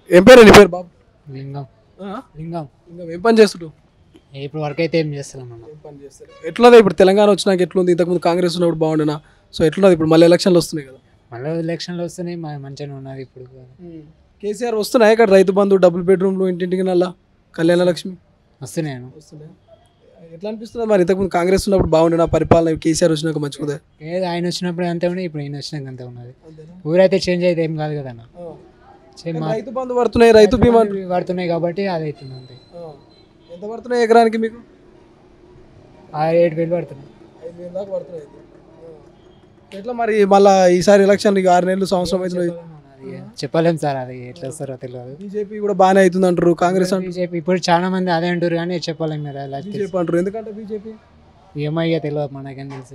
ఏం పేరు నీ పేరు బాబు లింగం ఆ? లింగం ఇంకా ఏం పని చేస్తుంటావు ఇప్పుడు వరకు అయితే ఏం చేస్తున్నాం అన్న ఏం పని చేస్తారు ఎట్లున్నది ఇప్పుడు తెలంగాణ వచ్చినాక ఎట్లుంది ఇంతకుముందు కాంగ్రెస్ ఉన్నప్పుడు బాగుండేనా సో ఎట్లున్నది ఇప్పుడు మళ్ళీ ఎలక్షన్లు వస్తున్నాయి కదా మళ్ళీ ఎలక్షన్లు వస్తున్నాయి మా మంచిగానే ఉన్నది ఇప్పుడు కేసీఆర్ వస్తున్నాయి ఇక్కడ రైతు బంధు డబుల్ బెడ్రూమ్లు ఇంటింటికి నల్లా కళ్యాణ లక్ష్మి వస్తున్నాయి అన్న. వస్తున్నాయి ఎట్లా అనిపిస్తుంది మరి ఇంతకుముందు కాంగ్రెస్ ఉన్నప్పుడు బాగుండేనా పరిపాలన కేసీఆర్ వచ్చినాక మంచిగా ఏది ఆయన వచ్చినప్పుడు అంతే ఉన్నాయి ఇప్పుడు ఈయన వచ్చినాక అంతే ఉన్నది ఊరైతే చేంజ్ అయితే ఏం కాదు కదా అన్న చే- మా- రైతు బంధు పడుతున్నాయి రైతు బీమా పడుతున్నాయి కాబట్టి అది అవుతుంది అంతే ఆ. ఎంత పడుతున్నాయి ఎకరానికి మీకు ఆ ఏడు వేలు పడుతున్నాయి ఐదు వేలు దాకా పడుతున్నాయి అయితే. ఆ. ఎట్లా మరి మళ్ళా ఈసారి ఎలక్షన్ ఇక ఆరు నెలలు సంవత్సరం అవుతుంది అది చెప్పలేం సార్ అది ఎట్లా వస్తారో తెలియదు బీజేపీ కూడా బాగానే అవుతుంది అంటారు కాంగ్రెస్ అంటారు బీజేపీ ఇప్పుడు చాలా మంది అదే అంటారు కానీ చెప్పలేం మీరు అలా బీజేపీ అంటారు ఎందుకంటే బీజేపీ ఏమో ఇక తెలియదు మనకేం తెలుసు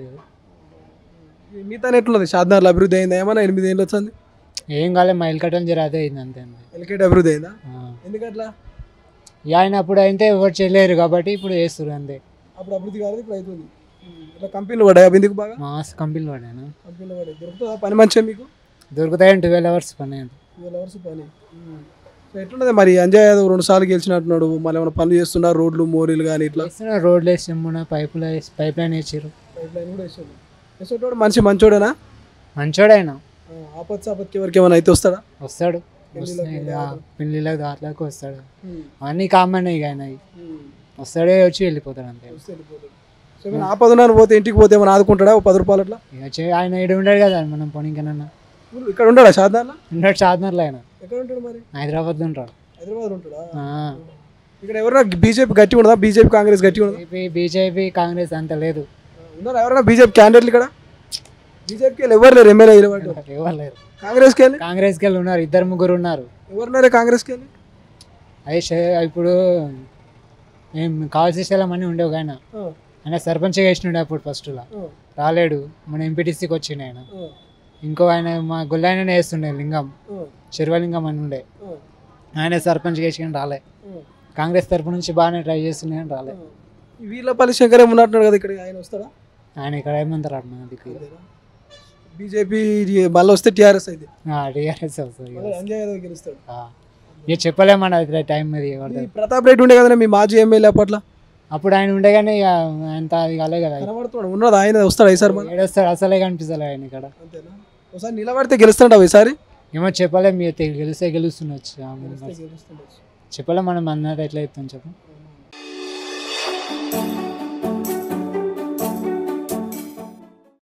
మిగతా ఎట్లున్నది షాద్నగర్లో అభివృద్ధి అయిందా ఏమన్నా ఎనిమిది ఏళ్ళు వచ్చింది ఏం కాలేదు మా ఇల్కటం జర అదే అయింది అంతే అంతే ఎల్కేట్ అభివృద్ధి అయిందా ఆ. ఎందుకట్లా ఇక ఆయన అప్పుడు అయితే ఎవరు చేయలేరు కాబట్టి ఇప్పుడు చేస్తారు అంతే అప్పుడు అభివృద్ధి కాలేదు ఇప్పుడు అవుతుంది ఇట్లా కంపెనీలు పడ్డాయి అవి ఎందుకు బాగా మాస్ కంపెనీలు పడాను కంపెనీలు పడ్డాయి దొరుకుతుందా పని మంచిగా మీకు దొరుకుతాయని ట్వెల్వ్ అవర్స్ పని అంతే ట్వెల్వ్ అవర్స్ పని సో ఎట్లున్నది మరి అంజయ్ యాదవ్ రెండు సార్లు గెలిచినట్టున్నాడు మళ్ళీ ఏమైనా పనులు చేస్తున్నారు రోడ్లు మోరీలు కానీ ఇట్లా వేస్తున్నారు రోడ్లు వేసి మొన్న పైపులు వేసి పైప్ లైన్ వేసారు పైప్ లైన్ కూడా వేసాడు వేసేటోడు మంచి మంచోడేనా మంచోడైనా ఆపత్తి ఆపత్తి ఎవరికి ఏమైనా అయితే వస్తాడా వస్తాడు పెళ్ళిళ్ళకి దాంట్లోకి వస్తాడు అన్నీ కామన్ ఇక ఆయన వస్తాడే వచ్చి వెళ్ళిపోతాడు అంతే సో ఏమైనా ఆపదనాన్ని పోతే ఇంటికి పోతే ఏమైనా ఆదుకుంటాడా ఓ పది రూపాయలు అట్లా ఇక చే- ఆయన ఇక్కడ ఉండడు కదా మనం పోనీకనన్నా ఊరు ఇక్కడ ఉంటాడా షాద్నగర్లో ఉండడు చార్మినార్లో ఆయన ఎక్కడ ఉంటాడు మరి హైదరాబాద్లో ఉంటాడు హైదరాబాద్ ఉంటాడా ఆ. ఇక్కడ ఎవరైనా బీజేపీ గట్టి ఉండదా బీజేపీ కాంగ్రెస్ గట్టి ఉండదా బీజేపీ బీజేపీ కాంగ్రెస్ అంత లేదు ఉన్నారా ఎవరైనా బీజేపీ క్యాండిడేట్లు ఇక్కడ బీజేపీకి వెళ్ళి ఎవరు లేరు ఎమ్మెల్యే నిలబడ్డ ఎవరు లేరు కాంగ్రెస్కి వెళ్ళి కాంగ్రెస్కి వెళ్ళి ఉన్నారు ఇద్దరు ముగ్గురు ఉన్నారు ఎవరున్నారే కాంగ్రెస్కి వెళ్ళి అదే చే- ఇప్పుడు ఏం కావాల్సిన స్థలం అన్నీ ఉండేవి ఆయన ఆయన సర్పంచ్గా వేసినాడు అప్పుడు ఫస్ట్లో రాలేడు మన ఎంపీటీసీకి వచ్చిండు ఆయన ఇంకో ఆయన మా గుళ్ళాయననే వేస్తుండే లింగం శర్వలింగం అని ఉండే ఆయన సర్పంచ్ వేసిన రాలే కాంగ్రెస్ తరపు నుంచి బాగానే ట్రై చేస్తుండే కానీ రాలే వీళ్ళపల్లి శంకర్ ఏమున్నట్టున్నాడు కదా ఇక్కడ ఆయన వస్తాడా ఆయన ఇక్కడ ఏమంటారు అట్లా నాకు బీజేపీ మళ్ళీ వస్తే టీఆర్ఎస్ అయితే టీఆర్ఎస్ వస్తుంది మళ్ళీ అంజయ్ యాదవ్ గెలుస్తాడు ఆ. ఇక చెప్పలేమన్న టైం అది ఎవరిది. ఈ ప్రతాప్ రెడ్డి ఉండే కదా మీ మాజీ ఎమ్మెల్యే అప్పట్లో అప్పుడు ఆయన ఉండే కానీ ఇక అంత అది కాలే కదా కనబడుతున్నాడు ఉన్నది ఆయన వస్తాడు ఈసారి మళ్ళీ ఏడొస్తాడు అసలే కనిపిస్తలే ఆయన ఇక్కడ అంతేనా ఒకసారి నిలబడితే గెలుస్తాడు ఈసారి ఏమో చెప్పలేం మీరు గెలిస్తే గెలుస్తుండొచ్చు ఆ మెంబర్స్. చెప్పలేం మనం అన్నది ఎట్లా చెప్తాం చెప్పు